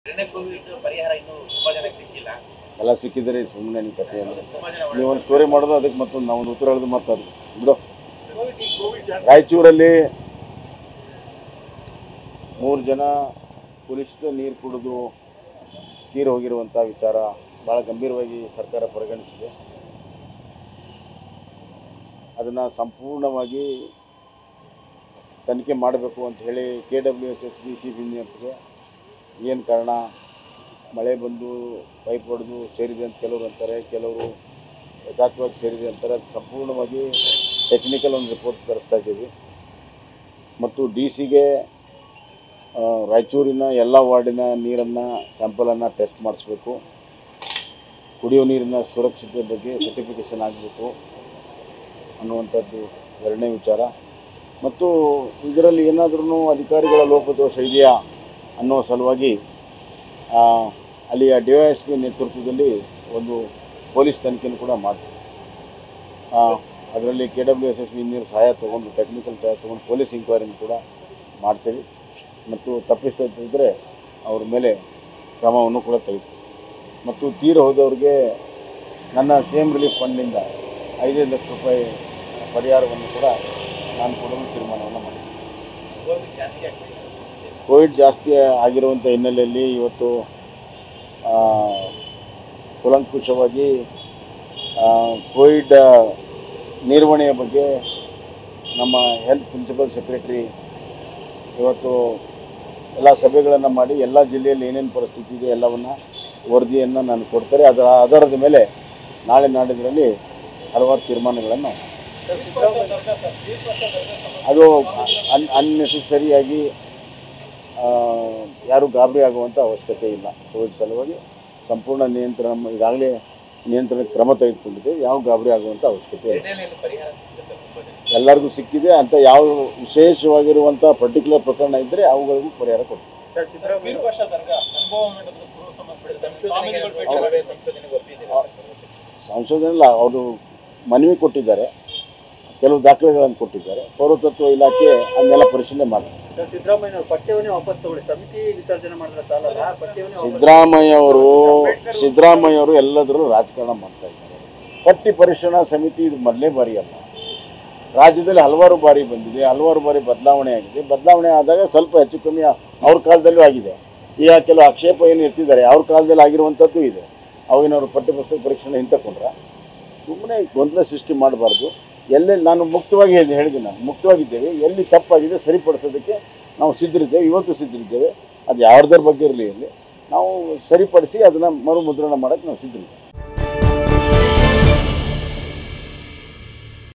ಎರಡನೇ ಕೋವಿಡ್ ಪರಿಹಾರ ಇನ್ನೂ ತುಂಬಾ ಜನಕ್ಕೆ ಸಿಕ್ಕಿಲ್ಲ ಎಲ್ಲ ಸಿಕ್ಕಿದ್ರೆ ಸುಮ್ಮನೆ ನಿಮ್ಮ ಕಥೆ ಏನು ತುಂಬಾ ಜನ ನೀವು ಒಂದು ಸ್ಟೋರಿ ಮಾಡೋದು ಅದಕ್ಕೆ ಮತ್ತೊಂದು ನಾವು ಒಂದು ಉತ್ತರ ಹೇಳಿದ್ರೆ ಮತ್ತೆ ಅದು ಬಿಡು ರಾಯಚೂರಲ್ಲಿ ಮೂರು ಜನ ಕುಲಿಷ್ಟ ನೀರು ಕುಡಿದು ತೀರಿ ಹೋಗಿರುವಂಥ ವಿಚಾರ ಭಾಳ ಗಂಭೀರವಾಗಿ ಸರ್ಕಾರ ಪರಿಗಣಿಸಿದೆ ಅದನ್ನು ಸಂಪೂರ್ಣವಾಗಿ ತನಿಖೆ ಮಾಡಬೇಕು ಅಂತ ಹೇಳಿ K W S S B chief ಇಂಜಿನಿಯರ್ಸ್ಗೆ ಏನು ಕಾರಣ ಮಳೆ ಬಂದು ಪೈಪ್ ಹೊಡೆದು ಸೇರಿದೆ ಅಂತ ಕೆಲವರು ಅಂತಾರೆ ಕೆಲವರು ಯಥಾರ್ಥವಾಗಿ ಸೇರಿದೆ ಅಂತಾರೆ ಅದು ಸಂಪೂರ್ಣವಾಗಿ ಟೆಕ್ನಿಕಲ್ ಒಂದು ರಿಪೋರ್ಟ್ ತರಿಸ್ತಾ ಇದ್ದೀವಿ ಮತ್ತು ಡಿ ಸಿಗೆ ರಾಯಚೂರಿನ ಎಲ್ಲ ವಾರ್ಡಿನ ನೀರನ್ನು ಸ್ಯಾಂಪಲನ್ನು ಟೆಸ್ಟ್ ಮಾಡಿಸ್ಬೇಕು ಕುಡಿಯೋ ನೀರಿನ ಸುರಕ್ಷತೆ ಬಗ್ಗೆ ಸರ್ಟಿಫಿಕೇಷನ್ ಆಗಬೇಕು ಅನ್ನುವಂಥದ್ದು ಎರಡನೇ ವಿಚಾರ ಮತ್ತು ಇದರಲ್ಲಿ ಏನಾದ್ರೂ ಅಧಿಕಾರಿಗಳ ಲೋಪದೋಷ ಇದೆಯಾ ಅನ್ನೋ ಸಲುವಾಗಿ ಆ, ಅಲ್ಲಿಯ ಡಿ ವೈ ಎಸ್ ಪಿ ನೇತೃತ್ವದಲ್ಲಿ ಒಂದು ಪೊಲೀಸ್ ತನಿಖೆಯನ್ನು ಕೂಡ ಮಾಡ್ತೀವಿ ಅದರಲ್ಲಿ K W S S B engineer ಸಹಾಯ ತೊಗೊಂಡು ಟೆಕ್ನಿಕಲ್ ಸಹಾಯ ತೊಗೊಂಡು ಪೊಲೀಸ್ ಇಂಕ್ವೈರಿನ ಕೂಡ ಮಾಡ್ತೀವಿ ಮತ್ತು ತಪ್ಪಿಸ್ತಿದ್ದರೆ ಅವ್ರ ಮೇಲೆ ಕ್ರಮವನ್ನು ಕೂಡ ತೆಗಿತೀವಿ ಮತ್ತು ತೀರ ಹೋದವ್ರಿಗೆ ನನ್ನ ಸಿ ಎಮ್ ರಿಲೀಫ್ ಫಂಡ್ನಿಂದ ಐದೈದು ಲಕ್ಷ ರೂಪಾಯಿ ಪರಿಹಾರವನ್ನು ಕೂಡ ನಾನು ಕೊಡಲು ತೀರ್ಮಾನವನ್ನು ಮಾಡಿದ್ದೀನಿ ಕೋವಿಡ್ ಜಾಸ್ತಿ ಆಗ್ತಿದೆ ಕೋವಿಡ್ ಜಾಸ್ತಿ ಆಗಿರುವಂಥ ಹಿನ್ನೆಲೆಯಲ್ಲಿ ಇವತ್ತು ಆ, ಕೂಲಂಕುಷವಾಗಿ ಆ, ಕೋವಿಡ್ ನಿರ್ವಹಣೆಯ ಬಗ್ಗೆ ನಮ್ಮ ಹೆಲ್ತ್ ಪ್ರಿನ್ಸಿಪಲ್ ಸೆಕ್ರೆಟರಿ ಇವತ್ತು ಎಲ್ಲ ಸಭೆಗಳನ್ನು ಮಾಡಿ ಎಲ್ಲ ಜಿಲ್ಲೆಯಲ್ಲಿ ಏನೇನು ಪರಿಸ್ಥಿತಿ ಇದೆ ಎಲ್ಲವನ್ನು ವರದಿಯನ್ನು ನಾನು ಕೊಡ್ತಾರೆ ಅದರ ಆಧಾರದ ಮೇಲೆ ನಾಳೆ ನಾಡಿದ್ರಲ್ಲಿ ಹಲವಾರು ತೀರ್ಮಾನಗಳನ್ನು ಅದು ಅನ್ ಅನ್ನೆಸೆಸರಿಯಾಗಿ ಯಾರು ಗಾಬರಿ ಆಗುವಂಥ ಅವಶ್ಯಕತೆ ಇಲ್ಲ ಕೋವಿಡ್ ಸಲುವಾಗಿ ಸಂಪೂರ್ಣ ನಿಯಂತ್ರಣ ಈಗಾಗಲೇ ನಿಯಂತ್ರಣ ಕ್ರಮ ತೆಗೆದುಕೊಂಡಿದೆ ಯಾವ ಗಾಬರಿ ಆಗುವಂಥ ಅವಶ್ಯಕತೆ ಇಲ್ಲ ಎರಡನೇ ಪರಿಹಾರ ಸಿಕ್ಕಿದೆ ಸರ್ ತುಂಬಾ ಜನ ಎಲ್ಲರಿಗೂ ಸಿಕ್ಕಿದೆ ಅಂತ ಯಾವ ವಿಶೇಷವಾಗಿರುವಂಥ ಪರ್ಟಿಕ್ಯುಲರ್ ಪ್ರಕರಣ ಇದ್ದರೆ ಅವುಗಳಿಗೂ ಪರಿಹಾರ ಕೊಡ್ತೀವಿ ವೀರಭಾಷ ದರ್ಗಾ ಅನುಭವ ಮಂಟಪದ ಪೂರ್ವ ಸಂಬಂಧಪಟ್ಟ ಸಂಶೋಧನೆಗೆ ಸ್ವಾಮಿಗಳು ಭೇಟಿ ಅವರೇ ಮಾಡಿದ್ರು. ಸಂಶೋಧನೆಗೆ ಒಪ್ಪಿದ್ದೀರಾ ಸರ್? ಸಂಶೋಧನೆ ಅವರು ಮನವಿ ಕೊಟ್ಟಿದ್ದಾರೆ ಕೆಲವು ದಾಖಲೆಗಳನ್ನು ಕೊಟ್ಟಿದ್ದಾರೆ ಪೌರತತ್ವ ಇಲಾಖೆ ಅದನ್ನೆಲ್ಲ ಪರಿಶೀಲನೆ ಮಾಡ್ತಾರೆ ಸರ್, ಸಿದ್ದರಾಮಯ್ಯ ಅವರು ಪಠ್ಯವನ್ನೇ ವಾಪಸ್ ತಗೊಳ್ಳಿ ಸಮಿತಿ ವಿಸರ್ಜನೆ ಮಾಡಿದ್ರೆ ಸಾಲಲ್ಲ ಪಠ್ಯವನ್ನೇ ವಾಪಸ್ ಸಿದ್ದರಾಮಯ್ಯ ಅವರು ಸಿದ್ದರಾಮಯ್ಯ ಅವರು ಎಲ್ಲದರಲ್ಲೂ ರಾಜಕಾರಣ ಮಾಡ್ತಾ ಇದ್ದಾರೆ ಪಟ್ಟಿ ಪರಿಶೀಲನಾ ಸಮಿತಿ ಇದು ಮೊದಲೇ ಬಾರಿ ಅಲ್ಲ ರಾಜ್ಯದಲ್ಲಿ ಹಲವಾರು ಬಾರಿ ಬಂದಿದೆ ಹಲವಾರು ಬಾರಿ ಬದಲಾವಣೆ ಆಗಿದೆ ಬದಲಾವಣೆ ಆದಾಗ ಸ್ವಲ್ಪ ಹೆಚ್ಚು ಕಮ್ಮಿ ಅವ್ರ ಕಾಲದಲ್ಲೂ ಆಗಿದೆ ಈಗ ಕೆಲವು ಆಕ್ಷೇಪ ಏನು ಎತ್ತಿದ್ದಾರೆ ಅವ್ರ ಕಾಲದಲ್ಲಿ ಆಗಿರುವಂಥದ್ದು ಇದೆ ಅವಾಗಿನವರು ಪಠ್ಯಪುಸ್ತಕ ಪರೀಕ್ಷೆನ ಹಿಂತಕೊಂಡ್ರೆ ಸುಮ್ಮನೆ ಗೊಂದಲ ಸೃಷ್ಟಿ ಮಾಡಬಾರ್ದು ಎಲ್ಲೆಲ್ಲಿ ನಾನು ಮುಕ್ತವಾಗಿ ಹೇಳಿ ಹೇಳಿದೆ ನಾನು ಮುಕ್ತವಾಗಿದ್ದೇವೆ ಎಲ್ಲಿ ತಪ್ಪಾಗಿದೆ ಸರಿಪಡಿಸೋದಕ್ಕೆ ನಾವು ಸಿದ್ಧರಿದ್ದೇವೆ ಇವತ್ತು ಸಿದ್ಧರಿದ್ದೇವೆ ಅದು ಯಾರ್ದರ ಬಗ್ಗೆ ಇರಲಿ ಇರಲಿ ನಾವು ಸರಿಪಡಿಸಿ ಅದನ್ನು ಮರುಮುದ್ರಣ ಮಾಡೋಕ್ಕೆ ನಾವು ಸಿದ್ಧರಿದ್ದೇವೆ